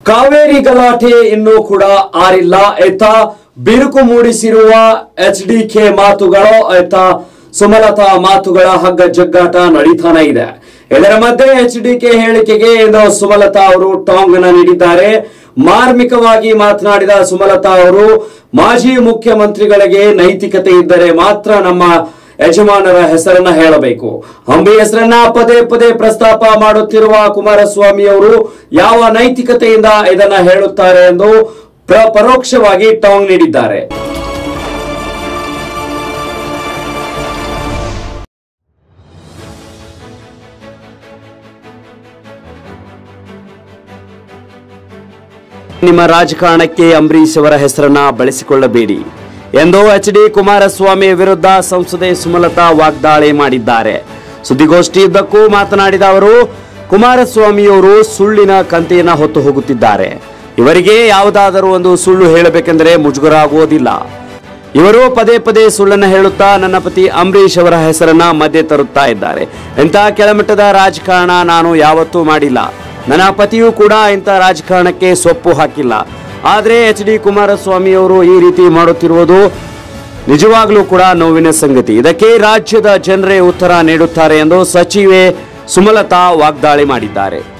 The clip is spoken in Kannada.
ಕಾವೇರಿ ಗಲಾಟೆ ಇನ್ನೂ ಕೂಡ ಆರಿಲ್ಲ ಎತ್ತ ಬಿರುಕು ಮೂಡಿಸಿರುವ ಎಚ್ ಡಿ ಕೆ ಮಾತುಗಳು ಎತ್ತ ಸುಮಲತಾ ಮಾತುಗಳ ಹಗ್ಗ ಜಗ್ಗಾಟ ನಡೀತಾನೆ ಇದೆ ಇದರ ಮಧ್ಯೆ ಎಚ್ ಡಿ ಕೆ ಹೇಳಿಕೆಗೆ ಇಂದು ಸುಮಲತಾ ಅವರು ಟಾಂಗ್ ಅನ್ನ ನೀಡಿದ್ದಾರೆ ಮಾರ್ಮಿಕವಾಗಿ ಮಾತನಾಡಿದ ಸುಮಲತಾ ಅವರು ಮಾಜಿ ಮುಖ್ಯಮಂತ್ರಿಗಳಿಗೆ ನೈತಿಕತೆ ಇದ್ದರೆ ಮಾತ್ರ ನಮ್ಮ ಯಜಮಾನರ ಹೆಸರನ್ನ ಹೇಳಬೇಕು ಅಂಬಿ ಹೆಸರನ್ನ ಪದೇ ಪದೇ ಪ್ರಸ್ತಾಪ ಮಾಡುತ್ತಿರುವ ಕುಮಾರಸ್ವಾಮಿ ಅವರು ಯಾವ ನೈತಿಕತೆಯಿಂದ ಇದನ್ನ ಹೇಳುತ್ತಾರೆ ಎಂದು ಪ್ರ- ಪರೋಕ್ಷವಾಗಿ ಟಾಂಗ್ ನೀಡಿದ್ದಾರೆ ನಿಮ್ಮ ರಾಜಕಾರಣಕ್ಕೆ ಅಂಬರೀಶ್ ಅವರ ಹೆಸರನ್ನ ಬಳಸಿಕೊಳ್ಳಬೇಡಿ ಎಂದು ಎಚ್ ಡಿ ಕುಮಾರಸ್ವಾಮಿ ವಿರುದ್ಧ ಸಂಸದೆ ಸುಮಲತಾ ವಾಗ್ದಾಳಿ ಮಾಡಿದ್ದಾರೆ ಸುದ್ದಿಗೋಷ್ಠಿಯುದ್ದಕ್ಕೂ ಮಾತನಾಡಿದ ಅವರು ಕುಮಾರಸ್ವಾಮಿಯವರು ಸುಳ್ಳಿನ ಕಂತೆಯನ್ನ ಹೊತ್ತು ಹೋಗುತ್ತಿದ್ದಾರೆ ಇವರಿಗೆ ಯಾವುದಾದರೂ ಒಂದು ಸುಳ್ಳು ಹೇಳಬೇಕೆಂದರೆ ಮುಜುಗರ ಆಗುವುದಿಲ್ಲ ಇವರು ಪದೇ ಪದೇ ಸುಳ್ಳನ್ನು ಹೇಳುತ್ತಾ ನನ್ನ ಪತಿ ಅಂಬರೀಶ್ ಅವರ ಹೆಸರನ್ನ ಮಧ್ಯೆ ತರುತ್ತಾ ಇದ್ದಾರೆ ಇಂಥ ಕೆಳಮಟ್ಟದ ರಾಜಕಾರಣ ನಾನು ಯಾವತ್ತೂ ಮಾಡಿಲ್ಲ ನನ್ನ ಪತಿಯೂ ಕೂಡ ಇಂಥ ರಾಜಕಾರಣಕ್ಕೆ ಸೊಪ್ಪು ಹಾಕಿಲ್ಲ ಆದರೆ ಎಚ್ ಡಿ ಕುಮಾರಸ್ವಾಮಿ ಅವರು ಈ ರೀತಿ ಮಾಡುತ್ತಿರುವುದು ನಿಜವಾಗ್ಲೂ ಕೂಡ ನೋವಿನ ಸಂಗತಿ ಇದಕ್ಕೆ ರಾಜ್ಯದ ಜನರೇ ಉತ್ತರ ನೀಡುತ್ತಾರೆ ಎಂದು ಸಚಿವೆ ಸುಮಲತಾ ವಾಗ್ದಾಳಿ ಮಾಡಿದ್ದಾರೆ